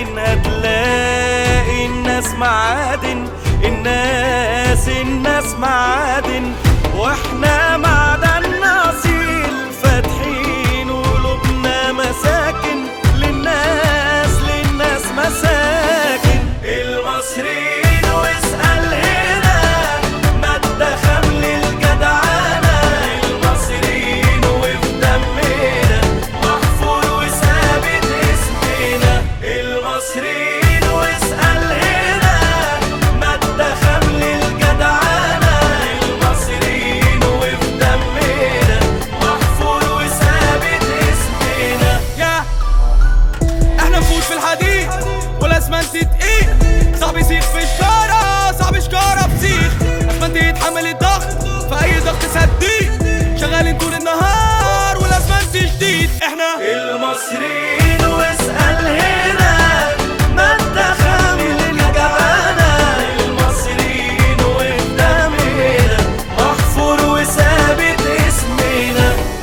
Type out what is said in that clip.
معادن هتلاقي الناس معادن الناس الناس معادن واحنا معدن اصيل فاتحين قلوبنا مساكن للناس للناس مساكن المصريين واسأل هنا مادة خام للجدعانة المصريين وفي دمنا محفور وثابت اسمنا المصريين واسأل هنا مادة خام للجدعانة المصريين وفي دمنا محفور وثابت اسمنا يا احنا نفوت في الحديد والاسمنت تقيل صعب يسيخ في الشارع صعب شكارة بسيخ اسمنت يتحمل الضغط في اي ضغط سديد شغالين طول النهار والاسمنت شديد احنا المصريين